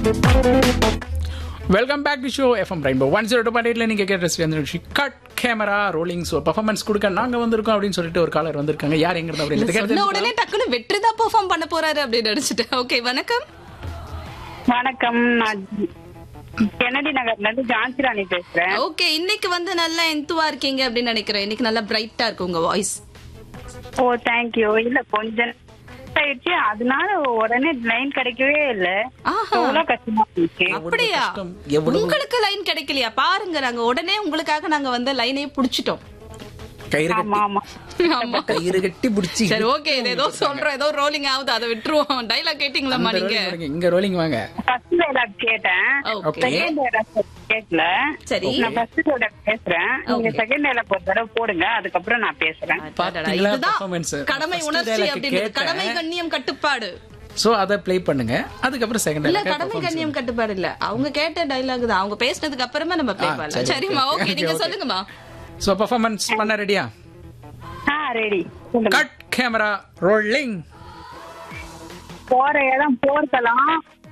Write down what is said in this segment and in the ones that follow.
Welcome back to show FM rainbow one zero two point எயிட்ல நீங்க கேட்ட ரசி cut camera rolling so performance கொடுக்க நாங்க வந்திருக்கோம் அப்படின்னு சொல்லிட்டு ஒரு காலர் வந்திருக்காங்க யார் எங்க இருந்து சொன்ன அப்படின்னு உடனே டக்குன்னு வெற்றி தான் பெர்ஃபார்ம் பண்ண போறாரு அப்படின்னு நினைச்சிட்டேன் ஓகே வணக்கம் வணக்கம் நான் கெனடி நகர்ல இருந்து ஜான்சி ராணி பேசுறேன் ஓகே இன்னைக்கு வந்து நல்லா எந்துவா இருக்கீங்க அப்படின்னு நினைக்கிறேன் இன்னைக்கு நல்லா பிரைட்டா இருக்கு உங்க வாய்ஸ் ஓ தேங்க்யூ இல்ல கொஞ்சம் ஆயிடுச்சு அதனால உடனே லைன் கிடைக்கவே இல்ல ஆஹா. எவ்வளவு கஷ்டமா இருந்துச்சு அப்படியா கஷ்டம், எவ்வளவு- உங்களுக்கு லைன் கிடைக்கலையா பாருங்க நாங்க உடனே உங்களுக்காக நாங்க வந்து லைனே புடிச்சிட்டோம் கயிறு ஆமா கட்டி ஆமா ஆமா கயிறு கட்டி பிடிச்சி சரி ஓகே இது ஏதோ சொல்றோம் ஏதோ ரோலிங் ஆகுது அதை விட்டுருவோம் டைலாக் கேட்டீங்களாம்மா நீங்க இங்க ரோலிங் வாங்க ஃபர்ஸ்ட் டைலாக் கேட்டேன் ஓகே செகண்ட் டைலாக் கேட்கல சரி நான் ஃபர்ஸ்ட் டைலாக் பேசுறேன் நீங்க செகண்ட் டைலாக் ஒரு தடவை போடுங்க அதுக்கப்புறம் நான் பேசுறேன் அடடா, பாத்தீங்களா இதுதான் performance? கடமை First உணர்ச்சி dialogue அப்படின்னு கேட்டேன். கடமை கண்ணியம் கட்டுப்பாடு சோ அத ப்ளே பண்ணுங்க அதுக்கப்புறம் செகண்ட் இல்ல கடமை கண்ணியம் கட்டுப்பாடு இல்ல அவங்க கேட்ட டைலாக் தான் அவங்க பேசினதுக்கு அப்புறமா நம்ம ப்ளே ஆ, பண்ணலாம் சரி, சரிம்மா okay. ஓகே நீங்க Okay. சொல்லுங்கம்மா சோ பர்ஃபார்மன்ஸ் பண்ண ரெடியா ஆ ரெடி சொல்லுங்க கட் கேமரா ரோலிங் போற இடம் போர்க்கலாம்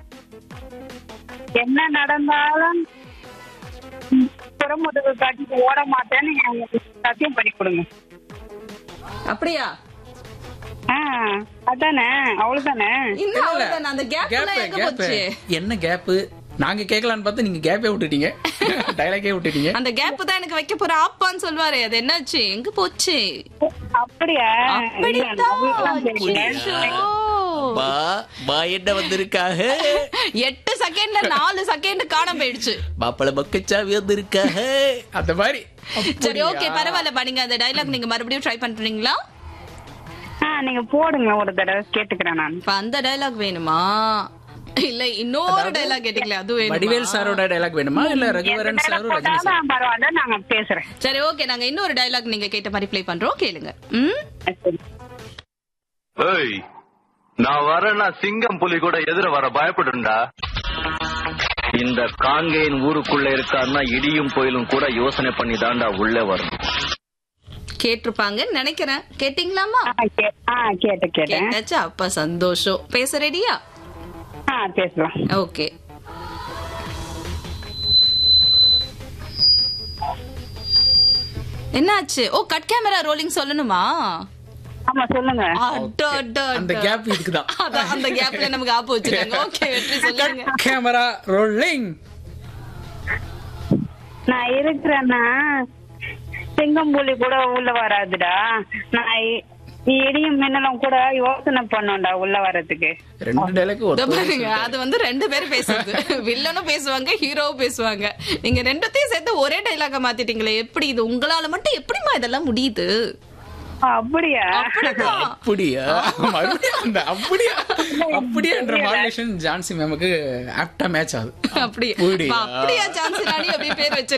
என்ன நடந்தாலும் ம், புறமுதுகு காட்டிட்டு ஓட மாட்டேன்னு எனக்கு சத்தியம் பண்ணி கொடுங்க அப்படியா ஆ ஆ அதானே அவ்வளவுதானே இன்னும் அவ்வளவுதான் அந்த கேப் கேப் எங்க கேப் போச்சு என்ன கேப் நாங்க கேட்கலான்னு பார்த்து நீங்க கேப்பே விட்டுட்டீங்க டைலாக்கே விட்டுட்டீங்க அந்த கேப் தான் எனக்கு வைக்க போற ஆப்பான்னு சொல்வாரு அது என்னாச்சு எங்க போச்சு அப்படியா இல்ல, நம்மளுக்கெல்லாம் தெரியல. அப்படியா பா பா என்ன வந்திருக்காக எட்டு செகண்ட்ல நாலு செகண்ட் காணாம போயிடுச்சு மாப்பிள மக்கச்சாவி வந்திருக்காக அந்த மாதிரி சரி ஓகே பரவாயில்லப்பா நீங்க அந்த டைலாக் நீங்க மறுபடியும் ட்ரை பண்றீங்களா ஆ நீங்க போடுங்க ஒரு தடவை கேட்டுக்கிறேன் நான் இப்ப அந்த டைலாக் வேணுமா இல்ல இன்னொரு டைலாக் கேட்டீங்களே அது வடிவேல் வேணுமா சாரோட டைலாக் வேணுமா இல்ல ரகுவரன் எந்த சாரும் dialogue ரஜினி சார் போட்டாலும் பரவாயில்ல நாங்க பேசுறேன் சரி ஓகே நாங்க இன்னொரு டைலாக் நீங்க கேட்ட மாதிரி ப்ளே பண்றோம் கேளுங்க ம் சரி. ஏய் நான் வரேன்னா சிங்கம் புலி கூட எதிர வர பயப்படுண்டா இந்த காங்கேயன் ஊருக்குள்ள இருக்கான்னா இடியும் புயலும் கூட யோசனை பண்ணி தாண்டா உள்ளே வரும் கேட்டிருப்பாங்கன்னு நினைக்கிறேன் கேட்டீங்களாமா ஆ, கே- ஆ கேட்டேன் கேட்டேன் கேட்டாச்சா அப்ப சந்தோஷம் பேச ரெடியா ஆ பேசலாம் ஓகே என்னாச்சு ஓ கட் கேமரா ரோலிங் சொல்லணுமா ஆமா சொல்லுங்க அட, அட, அந்த அட. கேப் இதுக்குதான் அதான் அந்த கேப்ல நமக்கு ஆப்பு வச்சிருக்காங்க ஓகே வெற்றி சொல்லுங்க கேமரா ரோலிங் நான் இருக்கிறேன்னா சிங்கம்புலி கூட உள்ள வராதுடா நான் இ- இடியும் மின்னலும் கூட யோசனை பண்ணோம்டா உள்ள வர்றதுக்கு ரெண்டு டைலாக் இதோ ஒரு பாருங்க அது வந்து ரெண்டு பேரும் பேசுறது வில்லனும் பேசுவாங்க ஹீரோவும் பேசுவாங்க நீங்க ரெண்டத்தையும் சேர்த்து ஒரே டைலாக மாத்திட்டீங்களே எப்படி இது உங்களால மட்டும் எப்படிமா இதெல்லாம் முடியுது அப்படியா அப்படிதான் அப்படியா மறுபடியும் அந்த அப்படியா அப்படியா என்ற மாடுலேஷன் ஜான்சி மேமுக்கு ஆப்டா மேட்ச் ஆகுது அப்படியே அப்படியா? அப்படியா சான்ஸ் ராணி அப்படி பேர் வச்சு